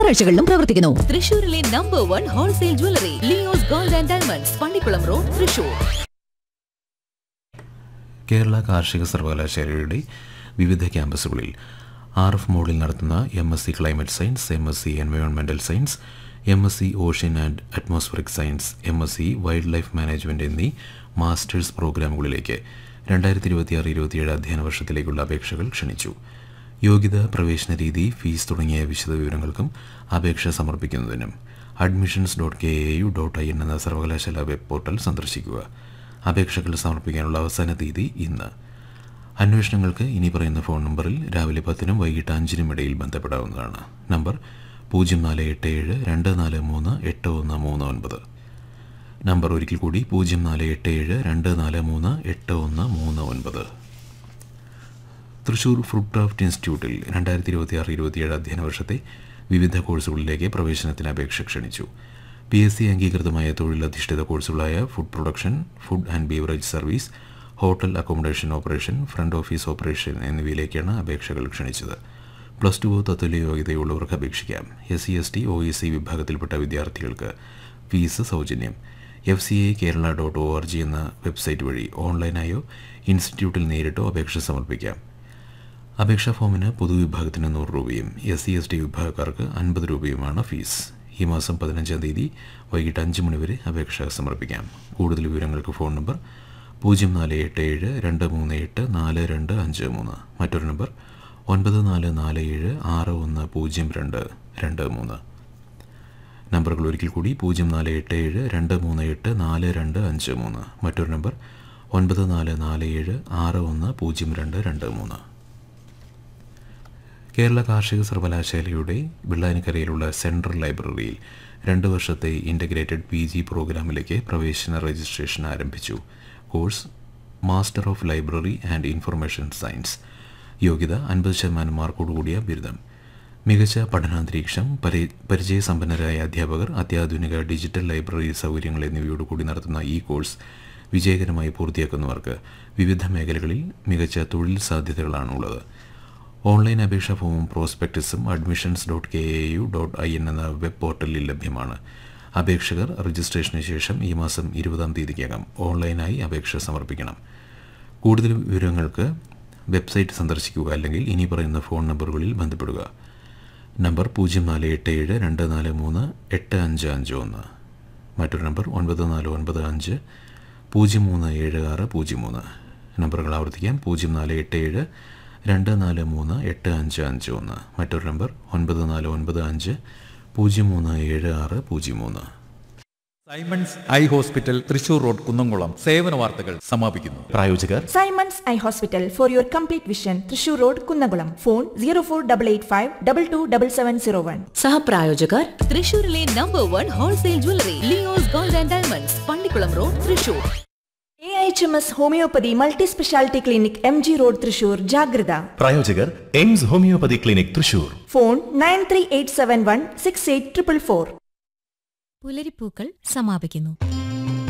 ഞായറാഴ്ചകളിലും പ്രവർത്തിക്കുന്നു തൃശൂരിലെ number one wholesale jewellery Leo's gold and diamonds Pallikkulam road Thrissur Kerala കാർഷിക സർവകലാശാലയുടെ വിവിധ ക്യാമ്പസുകളിൽ ആർ എഫ് മോഡിൽ നടത്തുന്ന M S C climate science M S C environmental science M S C ocean and atmospheric science M S C wildlife management എന്നീ masters പ്രോഗ്രാമുകളിലേക്ക് രണ്ടായിരത്തി ഇരുപത്തിയാറ് ഇരുപത്തിയേഴ് അധ്യയന വർഷത്തിലേക്കുള്ള അപേക്ഷകൾ ക്ഷണിച്ചു യോഗ്യത പ്രവേശന രീതി ഫീസ് തുടങ്ങിയ വിശദവിവരങ്ങൾക്കും അപേക്ഷ സമർപ്പിക്കുന്നതിനും admissions dot K A U dot I N എന്ന സർവകലാശാല വെബ് പോർട്ടൽ സന്ദർശിക്കുക അപേക്ഷകൾ സമർപ്പിക്കാനുള്ള അവസാന തീയതി ഇന്ന് അന്വേഷണങ്ങൾക്ക് ഇനി പറയുന്ന ഫോൺ നമ്പറിൽ രാവിലെ പത്തിനും വൈകിട്ട് അഞ്ചിനും ഇടയിൽ ബന്ധപ്പെടാവുന്നതാണ് നമ്പർ പൂജ്യം നാല് എട്ട് ഏഴ് രണ്ട് നാല് മൂന്ന് എട്ട് ഒന്ന് മൂന്ന് ഒൻപത് നമ്പർ ഒരിക്കൽ കൂടി പൂജ്യം നാല് എട്ട് ഏഴ് രണ്ട് നാല് മൂന്ന് എട്ട് ഒന്ന് മൂന്ന് ഒൻപത് തൃശൂർ ഫുഡ് ക്രാഫ്റ്റ് ഇൻസ്റ്റിറ്റ്യൂട്ടിൽ രണ്ടായിരത്തി ഇരുപത്തി ആറ് ഇരുപത്തിയേഴ് അധ്യയന വർഷത്തെ വിവിധ കോഴ്സുകളിലേക്ക് പ്രവേശനത്തിന് അപേക്ഷ ക്ഷണിച്ചു പി എസ് സി അംഗീകൃതമായ തൊഴിലധിഷ്ഠിത കോഴ്സുകളായ food production food and beverage service hotel accommodation operation front office operation എന്നിവയിലേക്കാണ് അപേക്ഷകൾ ക്ഷണിച്ചത് പ്ലസ് ടു തത്തുല്യ യോഗ്യതയുള്ളവർക്ക് അപേക്ഷിക്കാം S C S T O E C വിഭാഗത്തിൽപ്പെട്ട വിദ്യാർത്ഥികൾക്ക് ഫീസ് സൗജന്യം F C I Kerala dot O R G എന്ന വെബ്സൈറ്റ് വഴി ഓൺലൈനായോ ഇൻസ്റ്റിറ്റ്യൂട്ടിൽ നേരിട്ടോ അപേക്ഷ സമർപ്പിക്കാം അപേക്ഷാ ഫോമിന് പൊതുവിഭാഗത്തിന് നൂറ് രൂപയും എസ് സി എസ് ടി വിഭാഗക്കാർക്ക് അൻപത് രൂപയുമാണ് ഫീസ് ഈ മാസം പതിനഞ്ചാം തീയതി വൈകിട്ട് അഞ്ച് മണിവരെ അപേക്ഷ സമർപ്പിക്കാം കൂടുതൽ വിവരങ്ങൾക്ക് ഫോൺ നമ്പർ പൂജ്യം നാല് എട്ട് ഏഴ് രണ്ട് മൂന്ന് എട്ട് നാല് രണ്ട് അഞ്ച് മൂന്ന് മറ്റൊരു നമ്പർ ഒൻപത് നാല് നാല് ഏഴ് ആറ് ഒന്ന് പൂജ്യം രണ്ട് രണ്ട് മൂന്ന് നമ്പറുകൾ ഒരിക്കൽ കൂടി പൂജ്യം നാല് എട്ട് ഏഴ് രണ്ട് മൂന്ന് എട്ട് നാല് രണ്ട് അഞ്ച് മൂന്ന് മറ്റൊരു നമ്പർ ഒൻപത് നാല് നാല് ഏഴ് ആറ് ഒന്ന് പൂജ്യം രണ്ട് രണ്ട് മൂന്ന് കേരള കാർഷിക സർവകലാശാലയുടെ വെള്ളാനിക്കരയിലുള്ള സെൻട്രൽ ലൈബ്രറിയിൽ രണ്ട് വർഷത്തെ ഇൻ്റഗ്രേറ്റഡ് പി ജി പ്രോഗ്രാമിലേക്ക് പ്രവേശന രജിസ്ട്രേഷൻ ആരംഭിച്ചു course master of library and information science യോഗ്യത അൻപത് ശതമാനം മാർക്കോടുകൂടിയ ബിരുദം മികച്ച പഠനാന്തരീക്ഷം പരി പരിചയസമ്പന്നരായ അധ്യാപകർ അത്യാധുനിക ഡിജിറ്റൽ ലൈബ്രറി സൗകര്യങ്ങൾ എന്നിവയോടുകൂടി നടത്തുന്ന ഈ കോഴ്സ് വിജയകരമായി പൂർത്തിയാക്കുന്നവർക്ക് വിവിധ മേഖലകളിൽ മികച്ച തൊഴിൽ സാധ്യതകളാണുള്ളത് ഓൺലൈൻ അപേക്ഷാ ഫോമും പ്രോസ്പെക്ടസും admissions dot K A U dot I N എന്ന വെബ് പോർട്ടലിൽ ലഭ്യമാണ് അപേക്ഷകർ രജിസ്ട്രേഷന് ശേഷം ഈ മാസം ഇരുപതാം തീയതിക്കകം ഓൺലൈനായി അപേക്ഷ സമർപ്പിക്കണം കൂടുതൽ വിവരങ്ങൾക്ക് വെബ്സൈറ്റ് സന്ദർശിക്കുക അല്ലെങ്കിൽ ഇനി പറയുന്ന ഫോൺ നമ്പറുകളിൽ ബന്ധപ്പെടുക നമ്പർ പൂജ്യം നാല് എട്ട് ഏഴ് രണ്ട് നാല് മൂന്ന് എട്ട് അഞ്ച് അഞ്ച് ഒന്ന് മറ്റൊരു നമ്പർ ഒൻപത് നാല് ഒൻപത് അഞ്ച് പൂജ്യം മൂന്ന് ഏഴ് ആറ് പൂജ്യം മൂന്ന് നമ്പറുകൾ ആവർത്തിക്കാം പൂജ്യം നാല് എട്ട് ഏഴ് രണ്ട് നാല് മൂന്ന് എട്ട് അഞ്ച് അഞ്ച് ഒന്ന് മറ്റൊരു നമ്പർ ഒൻപത് നാല് ഒൻപത് അഞ്ച് പൂജ്യം മൂന്ന് ഏഴ് ആറ് പൂജ്യം മൂന്ന് Simon's eye hospital Thrissur road Kunnamkulam സേവന വാർത്തകൾ സമാപിക്കുന്നു പ്രായോജകർ Simon's Eye Hospital for your complete vision. Trishur Road, Kunnakulam. Phone 04885 227701. സഹപ്രായോജകർ തൃശൂരിലെ number one wholesale jewellery Leo's gold and diamonds Pallikkulam road Thrissur AHMS Homeopathy Multi-Speciality Clinic MG Road, Trishur, Jagrida. പ്രായോജകർ AIMS homeopathy clinic Thrissur Phone 93871 68444. പുലരിപ്പൂക്കൾ സമാപിക്കുന്നു